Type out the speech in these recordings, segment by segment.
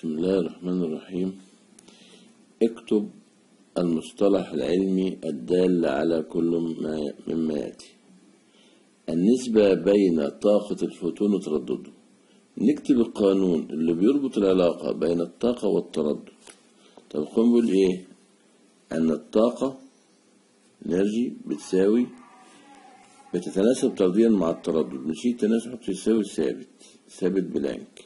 بسم الله الرحمن الرحيم اكتب المصطلح العلمي الدال على كل ما مما يأتي النسبة بين طاقة الفوتون وتردده نكتب القانون اللي بيربط العلاقة بين الطاقة والتردد طب القانون بيقول ايه ان الطاقة انرجي بتساوي بتتناسب طرديا مع التردد نشيل التناسب نحط يساوي ثابت ثابت بلانك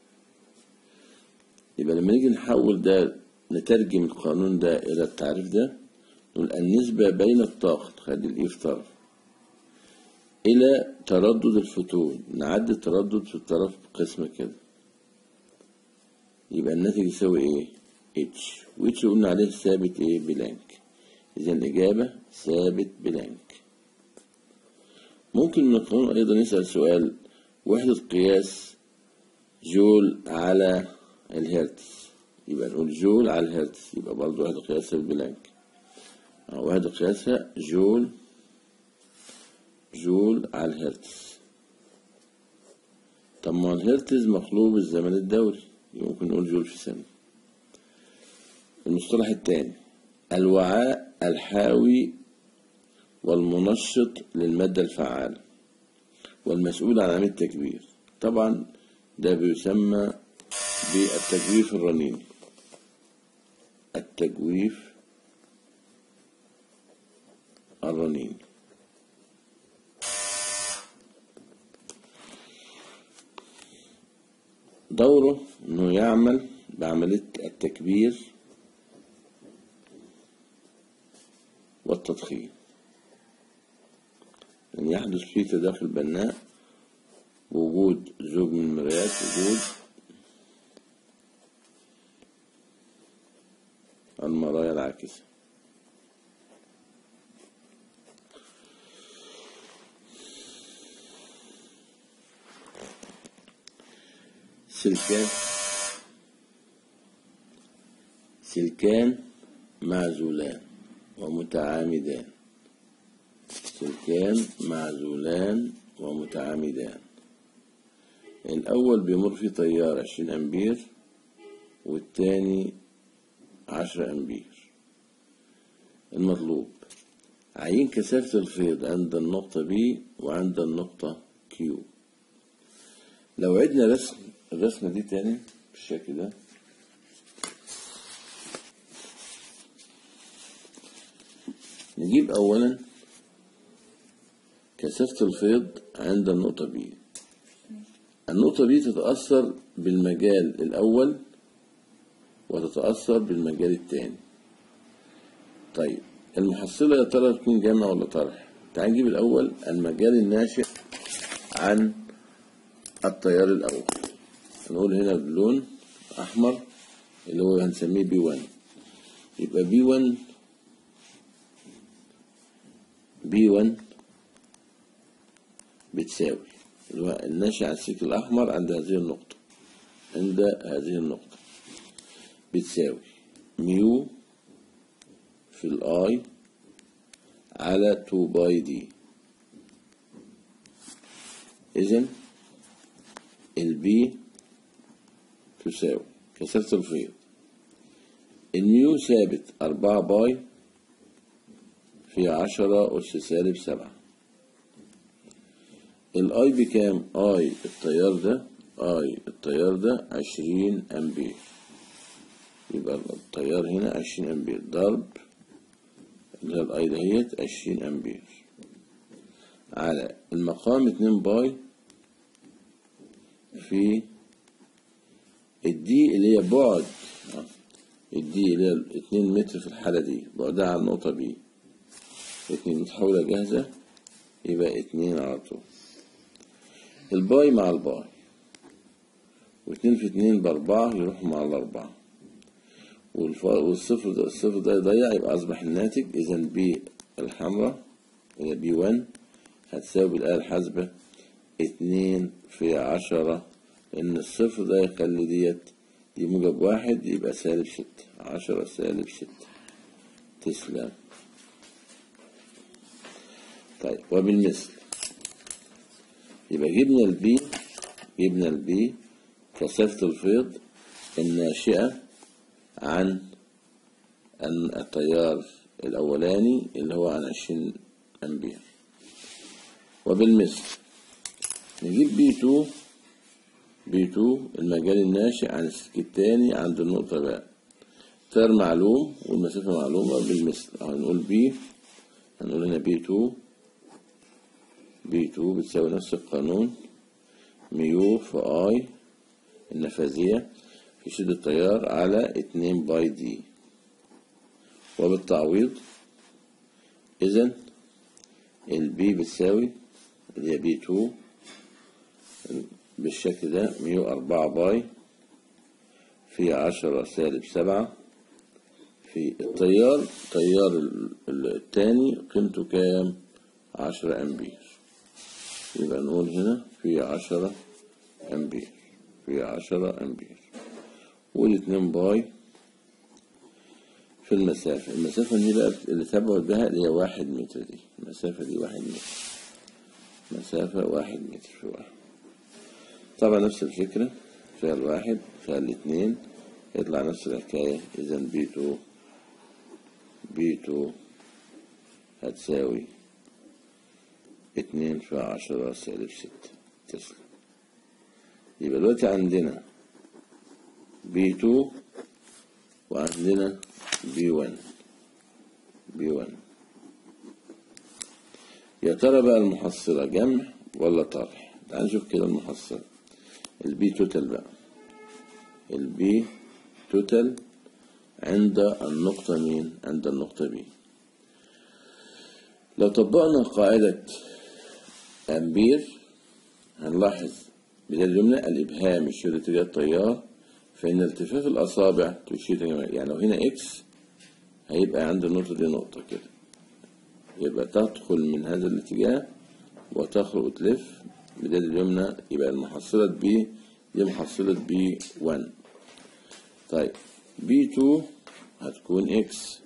يبقى لما نيجي نحول ده نترجم القانون ده إلى التعريف ده نقول النسبة بين الطاقة خلي الإيه في طرف إلى تردد الفوتون نعدي التردد في الطرف قسمة كده يبقى الناتج يساوي إيه؟ اتش واتش قلنا عليه ثابت إيه؟ بلانك إذا الإجابة ثابت بلانك ممكن من القانون أيضا نسأل سؤال وحدة قياس جول على الهرتز يبقى نقول جول على الهرتز يبقى برضه وحدة قياسها بالبلانك أو وحدة قياسها جول جول على الهرتز طب ما الهرتز مقلوب الزمن الدوري ممكن نقول جول في ثانية المصطلح الثاني الوعاء الحاوي والمنشط للمادة الفعالة والمسؤول عن عملية التكبير طبعا ده بيسمى بالتجويف الرنيني التجويف الرنيني دوره انه يعمل بعملية التكبير والتضخيم أن يحدث فيه تداخل بناء وجود زوج من المرايات وجود المرايا العاكسة سلكان سلكان معزولان ومتعامدان سلكان معزولان ومتعامدان الأول بيمر فيه تيار عشرين أمبير والتاني عشرة أمبير المطلوب عين كثافة الفيض عند النقطة B وعند النقطة Q لو عدنا رسم الرسمة دي تاني بالشكل ده نجيب أولا كثافة الفيض عند النقطة B النقطة B تتأثر بالمجال الأول وتتأثر بالمجال الثاني طيب المحصلة يا ترى تكون جامع ولا طرح تعال نجيب الأول المجال الناشئ عن التيار الأول نقول هنا بلون أحمر اللي هو هنسميه بي 1 يبقى بي 1 بي 1 بتساوي اللي هو الناشئ عن السلك الأحمر عند هذه النقطة عند هذه النقطة بتساوي ميو في الاي على 2 باي دي إذن البي تساوي كثافة الفيض الميو ثابت أربعة باي في عشرة أس سالب سبعة الاي بكام؟ اي التيار ده اي التيار ده عشرين امبير يبقى التيار هنا عشرين امبير ضرب اللي هي الاي دهيت عشرين امبير على المقام اتنين باي في الدي اللي هي بعد الدي اللي هي اتنين متر في الحالة دي بعدها على النقطة بي اتنين متحولة جاهزة يبقى اتنين على طول الباي مع الباي واتنين في اتنين بأربعة يروحوا مع الأربعة والصفر ده الصفر ده يضيع يبقى أصبح الناتج إذا بي الحمراء هي بي 1 هتساوي بالآلة الحاسبة اتنين في عشرة لأن الصفر ده يخلي ديت دي موجب واحد يبقى سالب ستة عشرة سالب ستة تسلم طيب وبالمثل يبقى جبنا البي جبنا البي كثافة الفيض الناشئة عن أن التيار الأولاني اللي هو عن 20 أمبير وبالمثل نجيب بي 2 بي 2 المجال الناشئ عن السلك الثاني عند النقطة باء تيار معلوم والمسافة معلومة بالمثل هنقول بي هنقول هنا بي 2 بي 2 بتساوي نفس القانون ميو في اي النفاذية في شدة التيار على اتنين باي دي وبالتعويض إذا البي بتساوي اللي هي بي 2 بالشكل ده ميو أربعة باي في عشرة سالب سبعة في التيار التيار التاني قيمته كام عشرة أمبير يبقى نقول هنا في عشرة أمبير في عشرة أمبير والاتنين باي في المسافة المسافة دي بقى اللي تبعد بها اللي هي واحد متر دي المسافة دي واحد متر مسافة واحد متر في واحد طبعا نفس الفكرة فيها الواحد فيها الاتنين يطلع نفس الحكاية إذا بي تو بي تو هتساوي اتنين في عشرة سالب ستة تسلا يبقى دلوقتي عندنا بي تو وعندنا بي ون بي ون يا ترى بقى المحصلة جمع ولا طرح تعال نشوف كده المحصلة البي توتال بقى البي توتال عند النقطة مين عند النقطة بي لو طبقنا قاعدة أمبير هنلاحظ بداية الجملة الإبهام يشير اتجاه التيار فإن التفاف الأصابع تشير يعني لو هنا إكس هيبقى عند النقطة دي نقطة كده يبقى تدخل من هذا الاتجاه وتخرج وتلف بداية اليمنى يبقى المحصلة بي دي محصلة بي 1 طيب بي 2 هتكون اكس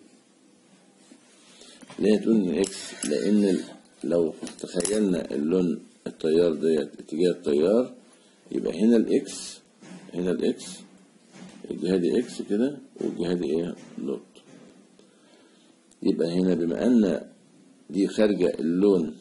ليه هتكون اكس لأن لو تخيلنا اللون التيار ديت اتجاه التيار يبقى هنا الاكس هنا الاكس الجهة دي اكس كده والجهة دي ايه دوت يبقى هنا بما ان دي خارجة اللون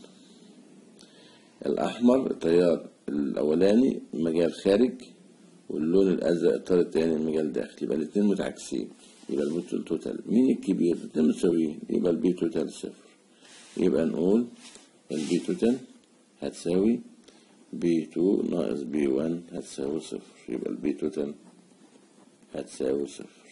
الأحمر التيار الأولاني مجال خارج واللون الأزرق التيار التاني المجال داخل يبقى الاتنين متعكسين يبقى البي توتال مين الكبير؟ الاتنين متساويين يبقى البي توتال صفر يبقى نقول البي توتال هتساوي بي 2 ناقص بي 1 هتساوي صفر يبقى البي توتال هتساوي صفر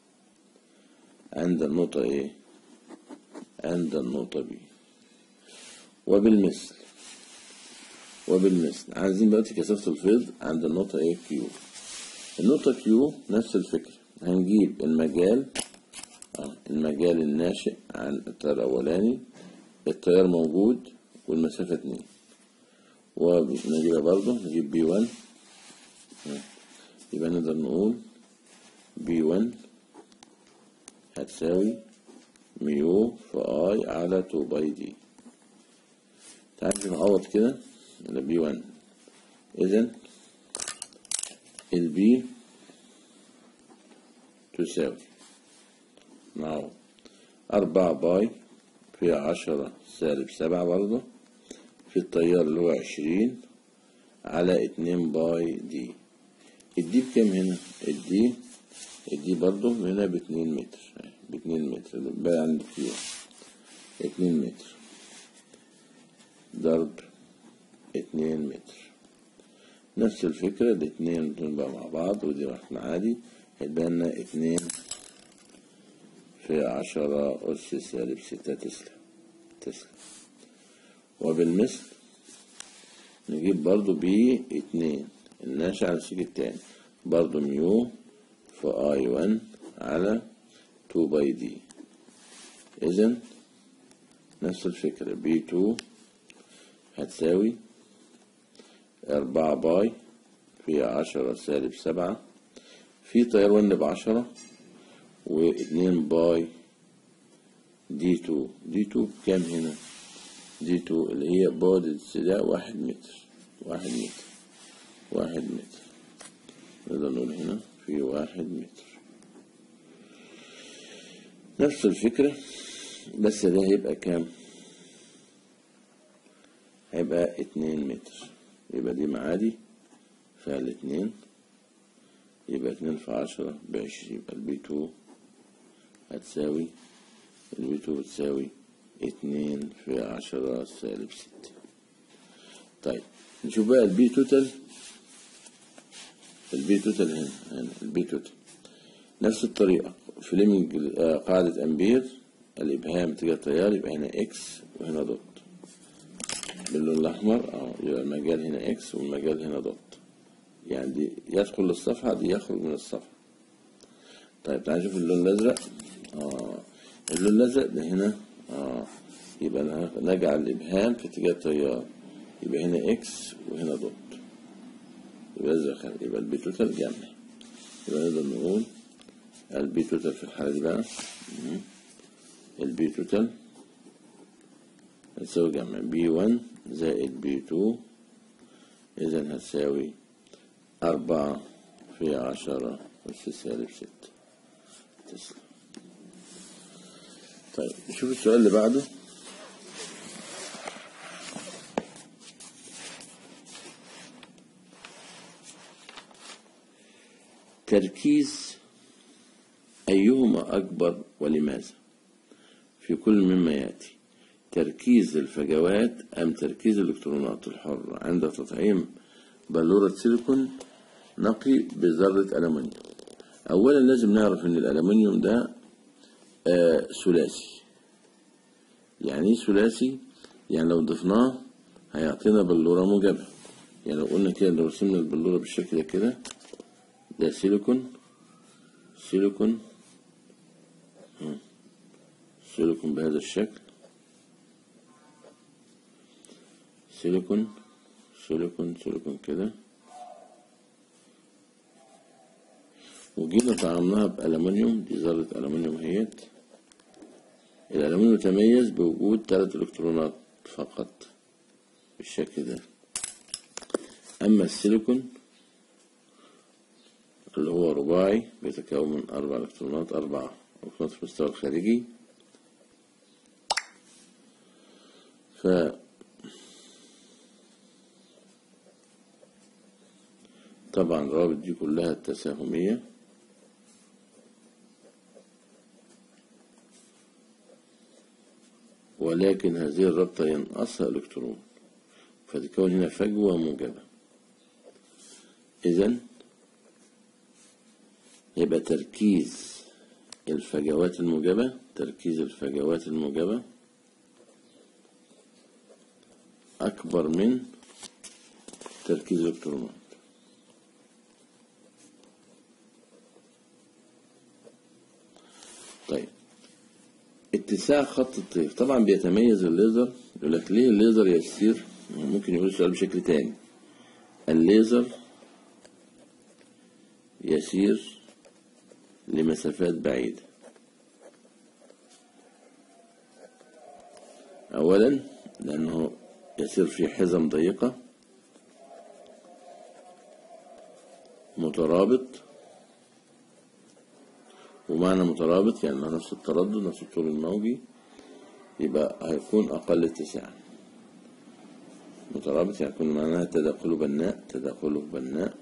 عند النقطة ايه؟ عند النقطة بي وبالمثل وبالمثل عايزين دلوقتي كثافة الفيض عند النقطة ايه كيو النقطة كيو نفس الفكرة هنجيب المجال اه المجال الناشئ عن التيار الأولاني التيار موجود والمسافة اتنين ونجيبها برضه نجيب بي 1 يبقى نقدر نقول بي 1 هتساوي ميو في اي على 2 باي دي تعال نعوض كده على بي 1 اذا البي تساوي نعوض أربعة باي في عشرة سالب سبعة برضه في التيار اللي هو عشرين على اتنين باي دي الدي بكام هنا الدي الدي برضه هنا باتنين متر باتنين متر بقى عند كيو اتنين متر ضرب اتنين متر نفس الفكرة الاتنين دول بقى مع بعض ودي رقم عادي هيبقى لنا اتنين في عشرة أس سالب ستة تسلا تسلا وبالمثل نجيب برضو بي اتنين الناشئ على السيك التاني برضو ميو في اي ون على تو باي دي اذا نفس الفكرة بي تو هتساوي أربعة باي في عشرة سالب سبعة في تيار ون بعشرة واتنين باي دي تو دي تو بكام هنا دي تو اللي هي بعد السداء واحد متر واحد متر واحد متر نقدر نقول هنا في واحد متر نفس الفكرة بس ده هيبقى كام هيبقى اتنين متر يبقى دي معادي فيها الاتنين يبقى اتنين في عشرة بعشرين يبقى البي تو هتساوي البي تو بتساوي اتنين في عشرة سالب ستة طيب نشوف بقى البي توتال البي توتال هنا هنا البي توتال نفس الطريقة فليمنج آه، قاعدة أمبير الإبهام تجاه التيار يبقى هنا إكس وهنا دوت باللون الأحمر أهو يبقى المجال هنا إكس والمجال هنا دوت يعني دي يدخل للصفحة دي يخرج من الصفحة طيب تعال نشوف اللون الأزرق آه اللون الأزرق ده هنا آه يبقى أنا نجعل الإبهام في اتجاه التيار يبقى هنا إكس وهنا دوت يبقى الزخم يبقى البي توتال جمع يبقى نقدر نقول البي توتال في الحالة دي بقى مم. البي توتال هتساوي جمع بي 1 زائد بي 2 إذا هتساوي أربعة في عشرة أس سالب ستة تسلم طيب نشوف السؤال اللي بعده تركيز أيهما أكبر ولماذا في كل مما يأتي تركيز الفجوات أم تركيز الإلكترونات الحرة عند تطعيم بلورة سيليكون نقي بذرة ألمنيوم أولا لازم نعرف إن الألمنيوم ده آه ثلاثي يعني إيه ثلاثي؟ يعني لو ضفناه هيعطينا بلورة موجبة يعني لو قلنا كده لو رسمنا البلورة بالشكل ده كده ده سيليكون سيليكون مم. سيليكون بهذا الشكل سيليكون سيليكون سيليكون كده وجينا طعمناها بألمنيوم دي ذرة ألمنيوم اهيت الألمنيوم يتميز بوجود ثلاث إلكترونات فقط بالشكل ده أما السيليكون اللي هو رباعي بيتكون من أربع إلكترونات أربع إلكترونات في المستوى الخارجي ف طبعا الروابط دي كلها تساهمية ولكن هذه الرابطة ينقصها إلكترون فتكون هنا فجوة موجبة إذن يبقى تركيز الفجوات الموجبة تركيز الفجوات الموجبة أكبر من تركيز الإلكترونات طيب اتساع خط الطيف طبعا بيتميز الليزر يقول لك ليه الليزر يسير ممكن يقول السؤال بشكل تاني الليزر يسير لمسافات بعيدة أولا لأنه يسير في حزم ضيقة مترابط ومعنى مترابط يعني نفس التردد نفس الطول الموجي يبقى هيكون أقل اتساعا مترابط يعني يكون معناها تداخله بناء تداخله بناء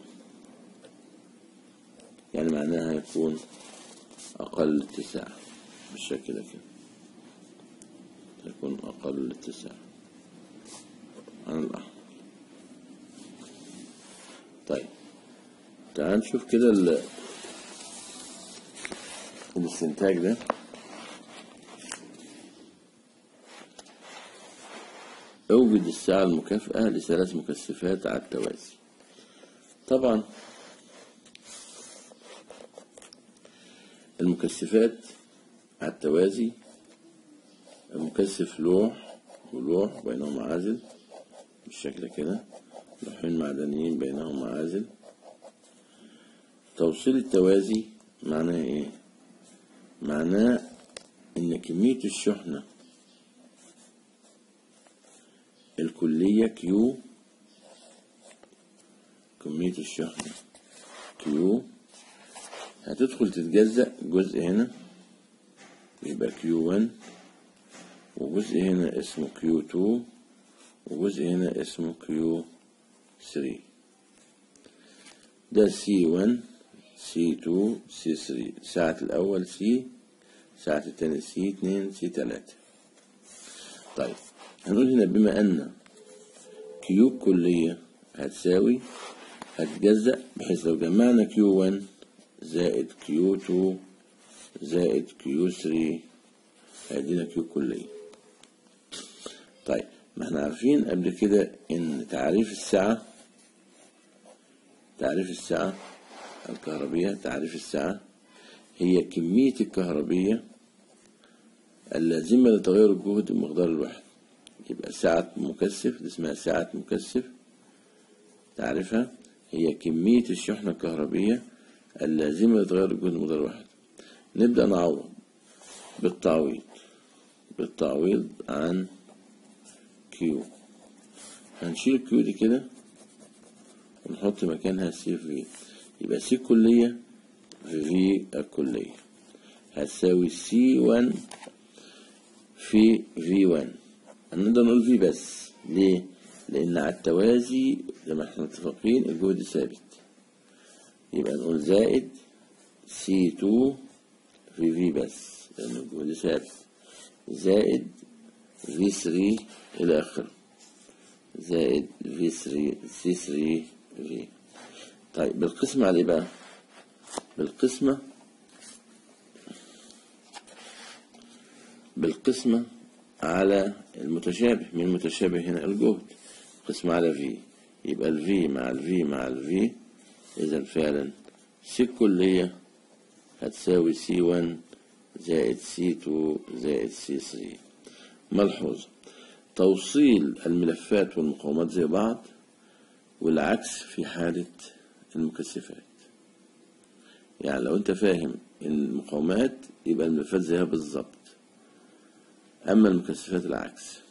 يعني معناها هيكون أقل اتساع بالشكل ده كده هيكون أقل اتساع عن الأحمر طيب تعال نشوف كده ال- الاستنتاج ده اوجد الساعة المكافئة لثلاث مكثفات على التوازي طبعا المكثفات على التوازي المكثف لوح ولوح بينهما عازل بالشكل كده لوحين معدنيين بينهما عازل توصيل التوازي معناه ايه معناه ان كمية الشحنة الكلية كيو كمية الشحنة كيو هتدخل تتجزأ جزء هنا يبقى كيو 1 وجزء هنا اسمه كيو 2 وجزء هنا اسمه كيو 3 ده سي 1 سي 2 سي 3 ساعة الأول سي ساعة التاني سي 2 سي 3 طيب هنقول هنا بما أن كيو كلية هتساوي هتجزأ بحيث لو جمعنا كيو 1 زائد كيو 2 زائد كيو 3 هيدينا كيو كلية طيب ما احنا عارفين قبل كده ان تعريف السعة تعريف السعة الكهربية تعريف السعة هي كمية الكهربية اللازمة لتغير الجهد بمقدار الوحدة يبقى سعة مكثف دي اسمها سعة مكثف تعرفها هي كمية الشحنة الكهربية اللازمة لتغير الجهد بمقدار الوحدة نبدأ نعوض بالتعويض بالتعويض عن كيو هنشيل كيو دي كده ونحط مكانها سي في يبقى سي كلية في في الكلية هتساوي سي 1 في في 1 هنقدر نقول في بس ليه؟ لأن على التوازي زي ما احنا متفقين الجهد ثابت يبقى نقول زائد سي 2 في في بس لأن الجهد ثابت زائد في 3 إلى آخره زائد في 3 سي 3 في طيب بالقسمة على إيه بقى؟ بالقسمة بالقسمة على المتشابه من المتشابه هنا الجهد قسمة على في يبقى الفي مع الفي مع الفي إذا فعلا سي الكلية هتساوي سي 1 زائد سي 2 زائد سي 3 ملحوظة توصيل الملفات والمقاومات زي بعض والعكس في حالة المكثفات يعني لو انت فاهم المقاومات يبقى الملفات زيها بالظبط اما المكثفات العكس